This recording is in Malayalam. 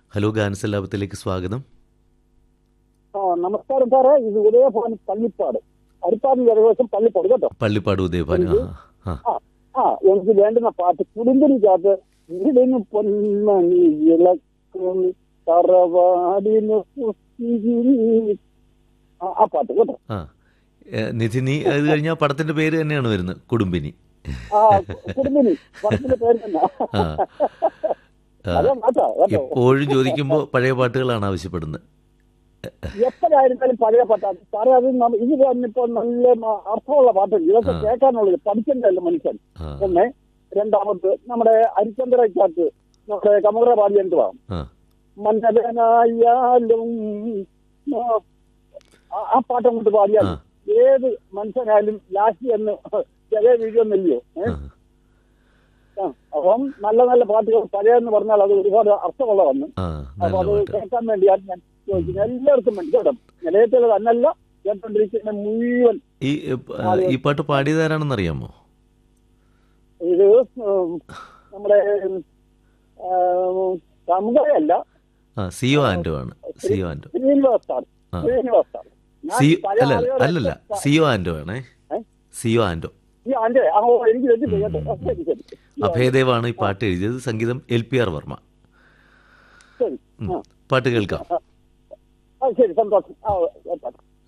ഹലോ ഗാനസ് ലാഭത്തിലേക്ക് സ്വാഗതം ആ നമസ്കാരം സാറേ ഇത് ഉദയഭവൻ പള്ളിപ്പാട് അരിപ്പാടിന് ഏകദേശം പള്ളിപ്പാട് കേട്ടോ പള്ളിപ്പാട് ഉദയഭാൻ ആ ആ ആ ആ എനിക്ക് വേണ്ടുന്ന പാട്ട് കുടുംബനിക്കകത്ത് ഇടിന് പൊന്നണി ഇളക്കും തറവാടിന് പുസ്തികിനി. ആ, ആ പാട്ട് കേട്ടോ ആ ഏ, നിധിനി അത് കഴിഞ്ഞാൽ പടത്തിന്റെ പേര് തന്നെയാണ് വരുന്നത് കുടുംബിനി ആ കുടുംബിനി പടത്തിന്റെ പേര് തന്നെ ആ ആ, അതെ മാറ്റാ കേട്ടോ എപ്പോഴും ചോദിക്കുമ്പോൾ പഴയ പാട്ടുകളാണ് ആവശ്യപ്പെടുന്നത് എപ്പോഴായിരുന്നാലും പഴയ പാട്ടാണ് സാറേ അത് നമ്മ- ഇത് വന്നിപ്പോ നല്ല മ- അർത്ഥമുള്ള പാട്ടുണ്ട് ഇതൊക്കെ ആ. കേൾക്കാനുള്ളത് പഠിക്കണ്ടല്ലോ മനുഷ്യൻ ആ ഒന്ന് രണ്ടാമത് നമ്മുടെ അരിച്ചന്ദ്രയ്ക്കകത്ത് നമ്മുടെ കമുറ പാടി എന്തുവാ ആ മന്നതനായാലും ആ- ആ പാട്ടം കൊണ്ട് പാടിയാൽ ആ. ഏത് മനുഷ്യനായാലും ലാസ്റ്റ് എന്ന് ചെറിയ വീഴുന്നില്ലയോ ആ. അപ്പം നല്ല നല്ല പാട്ടുകൾ പഴയെന്ന് പറഞ്ഞാൽ അത് ഒരുപാട് അർത്ഥമുള്ളതാണ് ആ അപ്പൊ നല്ല അത് പാട്ട് കേൾക്കാൻ വേണ്ടിയാണ് ഞാൻ ചോദിക്കുന്നത് എല്ലാവർക്കും വേണ്ടി കേട്ടോ നിലയത്തിലുള്ള തന്നല്ല കേട്ടോണ്ടിരിക്കുന്ന മുഴുവൻ ഈ ആ, ഈ പാട്ട് പാടിയതാരാണെന്ന് അറിയാമോ ഇത് ഉം, നമ്മുടെ സമുദായമല്ല ആ സിയോ ആൻഡോ ആണ് സിയോ ആൻഡോ ശ്രീനിവാസ് സാർ ആ. ശ്രീനിവാസ് സാർ ഞാൻ സി പഴയ അല്ല ആളുകളെ- അല്ലല്ല സിയോ ആൻഡോ ആണേ ഏ? സിയോ ആൻഡോ ഈ ആന്റെ ആ ഓ, എനിക്ക് തെറ്റിപ്പോയി കേട്ടോ ആ, ശരി ശരി ഈ അഭയദേവാണ് ഈ പാട്ട് എഴുതിയത് സംഗീതം എൽ പി ആർ വർമ്മ ശരി ഉം. ആ പാട്ട് കേൾക്കാം ആ ശരി സന്തോഷം ആ കേട്ടോ